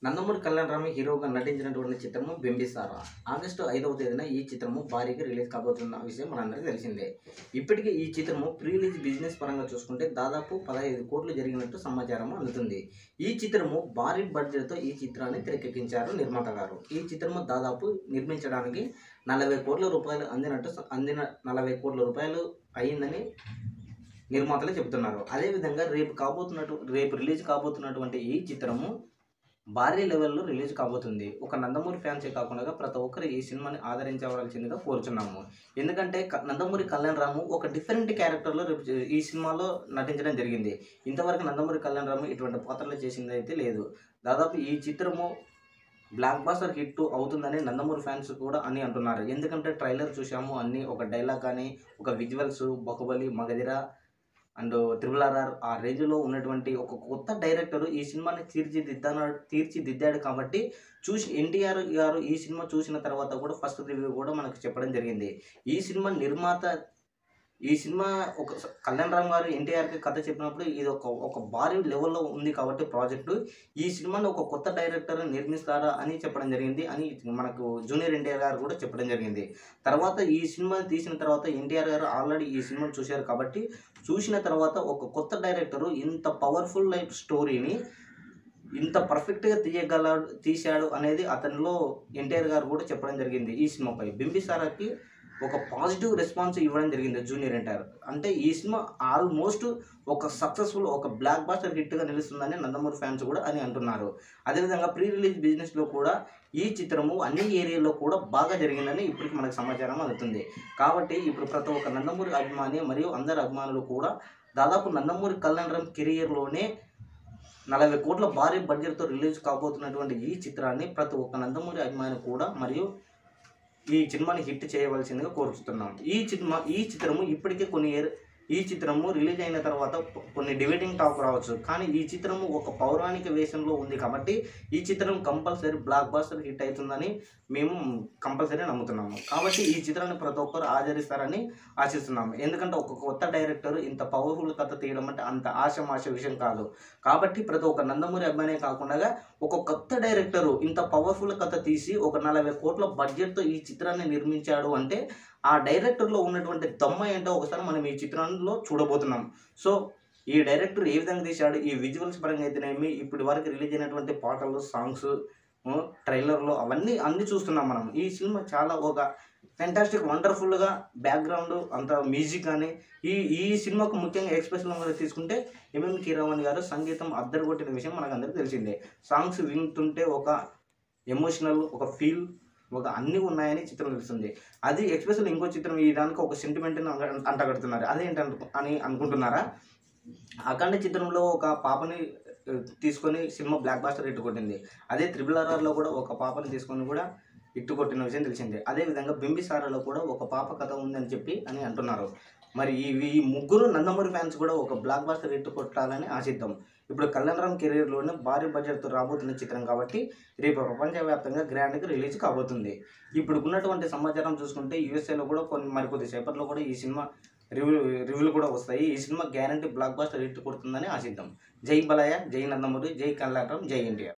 నందమూరి కళ్యాణ్ రామ్ హీరోగా నటించినటువంటి చిత్రము బింబిసారా ఆగస్టు ఐదవ తేదీన ఈ చిత్రము భారీగా రిలీజ్ కాబోతున్న విషయం మనందరికీ తెలిసిందే ఇప్పటికే ఈ చిత్రము ప్రీ రిలీజ్ బిజినెస్ పరంగా చూసుకుంటే దాదాపు పదహైదు కోట్లు జరిగినట్టు సమాచారం అందుతుంది ఈ చిత్రము భారీ బడ్జెట్తో ఈ చిత్రాన్ని తెరకెక్కించారు నిర్మాత గారు ఈ చిత్రము దాదాపు నిర్మించడానికి నలభై కోట్ల రూపాయలు అందినట్టు అందిన నలభై కోట్ల రూపాయలు అయిందని నిర్మాతలు చెబుతున్నారు అదేవిధంగా రేపు కాబోతున్నట్టు రేపు రిలీజ్ కాబోతున్నటువంటి ఈ చిత్రము భారీ లెవెల్లో రిలీజ్ కాబోతుంది ఒక నందమూరి ఫ్యాన్సే కాకుండా ప్రతి ఒక్కరు ఈ సినిమాని ఆదరించవలసిందిగా కోరుచున్నాము ఎందుకంటే క- నందమూరి కళ్యాణ్ రాము ఒక డిఫరెంట్ క్యారెక్టర్లో రేపు చే- ఈ సినిమాలో నటించడం జరిగింది ఇంతవరకు నందమూరి కళ్యాణ్ రాము ఇటువంటి పాత్రలు చేసింది అయితే లేదు దాదాపు ఈ చిత్రము బ్లాక్ బాస్టర్ హిట్ అవుతుందని నందమూరి ఫ్యాన్స్ కూడా అని అంటున్నారు ఎందుకంటే ట్రైలర్ చూసాము అన్ని ఒక డైలాగ్ కానీ ఒక visuals Baahubali Magadheera and triple RR ఆ రేంజ్లో ఉన్నటువంటి ఒక కొత్త డైరెక్టర్ ఈ సినిమాని తీర్చిదిద్దాను తీర్చిదిద్దాడు కాబట్టి చూసి ఎన్టీఆర్ గారు ఈ సినిమా చూసిన తర్వాత కూడా ఫస్ట్ రివ్యూ కూడా మనకు చెప్పడం జరిగింది ఈ సినిమా నిర్మాత ఈ సినిమా ఒక కళ్యాణ్ రామ్ గారు ఎన్టీఆర్కి కథ చెప్పినప్పుడు ఇది ఒక ఒక భారీ లెవెల్లో ఉంది కాబట్టి ప్రాజెక్టు ఈ సినిమాని ఒక కొత్త డైరెక్టర్ నిర్మిస్తారా అని చెప్పడం జరిగింది అని మనకు జూనియర్ ఎన్టీఆర్ గారు కూడా చెప్పడం జరిగింది తర్వాత ఈ సినిమా తీసిన తర్వాత ఎన్టీఆర్ గారు ఆల్రెడీ ఈ సినిమా చూశారు కాబట్టి చూసిన తర్వాత ఒక కొత్త డైరెక్టరు ఇంత పవర్ఫుల్ లైఫ్ స్టోరీని ఇంత పర్ఫెక్ట్గా తీయగల తీశాడు అనేది అతనిలో ఎన్టీఆర్ గారు కూడా చెప్పడం జరిగింది ఈ సినిమాపై బింబిసారాకి ఒక పాజిటివ్ రెస్పాన్స్ ఇవ్వడం జరిగింది జూనియర్ ఎన్టీఆర్ అంటే ఈ సినిమా ఆల్మోస్ట్ ఒక సక్సెస్ఫుల్ ఒక బ్లాక్ బాస్టర్ హిట్గా నిలుస్తుందని నందమూరి ఫ్యాన్స్ కూడా అని అంటున్నారు అదేవిధంగా ప్రీ రిలీజ్ బిజినెస్లో కూడా ఈ చిత్రము అన్ని ఏరియాలో కూడా బాగా జరిగిందని ఇప్పటికి మనకు సమాచారం అందుతుంది కాబట్టి ఇప్పుడు ప్రతి ఒక్క నందమూరి అభిమాని మరియు అందరి అభిమానులు కూడా దాదాపు నందమూరి కళ్యాణ్ రామ్ కెరియర్లోనే నలభై కోట్ల భారీ బడ్జెట్తో రిలీజ్ కాబోతున్నటువంటి ఈ చిత్రాన్ని ప్రతి ఒక్క నందమూరి అభిమాని కూడా మరియు ఈ సినిమాని హిట్ చేయవలసిందిగా కోరుతున్నాం ఈ సినిమా ఈ చిత్రము ఇప్పటికే కొన్ని ఏర్ ఈ చిత్రము రిలీజ్ అయిన తర్వాత కొన్ని డిబేటింగ్ టాక్ రావచ్చు కానీ ఈ చిత్రము ఒక పౌరాణిక వేషంలో ఉంది కాబట్టి ఈ చిత్రం కంపల్సరీ బ్లాక్ బాస్టర్ హిట్ అవుతుందని మేము కంపల్సరీ నమ్ముతున్నాము కాబట్టి ఈ చిత్రాన్ని ప్రతి ఒక్కరు ఆదరిస్తారని ఆశిస్తున్నాము ఎందుకంటే ఒక కొత్త డైరెక్టర్ ఇంత పవర్ఫుల్ కథ తీయడం అంటే అంత ఆశమాష విషయం కాదు కాబట్టి ప్రతి ఒక్క నందమూరి అభిమానే కాకుండా ఒక కొత్త డైరెక్టరు ఇంత పవర్ఫుల్ కథ తీసి ఒక నలభై కోట్ల బడ్జెట్తో ఈ చిత్రాన్ని నిర్మించాడు అంటే ఆ డైరెక్టర్లో ఉన్నటువంటి దమ్మ ఏంటో ఒకసారి మనం ఈ చిత్రంలో చూడబోతున్నాం సో ఈ డైరెక్టర్ ఏ విధంగా తీశాడు ఈ విజువల్స్ పరంగా అయితేనేమి ఇప్పటి వరకు రిలీజ్ అయినటువంటి పాటలు సాంగ్స్ ట్రైలర్లో అవన్నీ అన్ని చూస్తున్నాం మనం ఈ సినిమా చాలా ఒక ఫెంటాస్టిక్ వండర్ఫుల్గా బ్యాక్గ్రౌండ్ అంత మ్యూజిక్ కానీ ఈ ఈ సినిమాకు ముఖ్యంగా ఎక్స్ప్రెషన్ కనుక తీసుకుంటే ఎంఎం కీరవాణి గారు సంగీతం అద్దరు కొట్టిన విషయం మనకు అందరికీ తెలిసిందే సాంగ్స్ వింటుంటే ఒక ఎమోషనల్ ఒక ఫీల్ ఒక అన్నీ ఉన్నాయని చిత్రం తెలుస్తుంది అది ఎక్స్ప్రెషన్ ఇంకో చిత్రం ఈ దానికి ఒక సెంటిమెంట్ని అంటగడుతున్నారు అదేంటి అను- అని అనుకుంటున్నారా అఖండ చిత్రంలో ఒక పాపని ఆ, తీసుకొని సినిమా బ్లాక్ బాస్టర్ హిట్ కొట్టింది అదే త్రిబుల్ ఆర్ఆర్లో కూడా ఒక పాపని తీసుకొని కూడా హిట్ కొట్టిన విషయం తెలిసిందే అదేవిధంగా బింబిసారాలో కూడా ఒక పాప కథ ఉందని చెప్పి అని అంటున్నారు మరి ఈ ఈ ముగ్గురు నందమూరి ఫ్యాన్స్ కూడా ఒక బ్లాక్ బాస్టర్ హిట్ కొట్టాలని ఆశిద్దాం ఇప్పుడు కళ్యాణ్ రామ్ కెరీర్లోనే భారీ బడ్జెట్తో రాబోతున్న చిత్రం కాబట్టి రేపు ప్రపంచవ్యాప్తంగా గ్రాండ్గా రిలీజ్ కాబోతుంది ఇప్పుడు ఉన్నటువంటి సమాచారం చూసుకుంటే యూఎస్ఏలో కూడా కొన్ని మరికొద్ది సేపట్లో కూడా ఈ సినిమా రివ్యూ రివ్యూలు కూడా వస్తాయి ఈ సినిమా గ్యారంటీ బ్లాక్ బాస్టర్ హిట్ కొడుతుందని ఆశిద్దాం జై బలయ జై నందమూరి జై కళ్యాణ్ రామ్ జై ఇండియా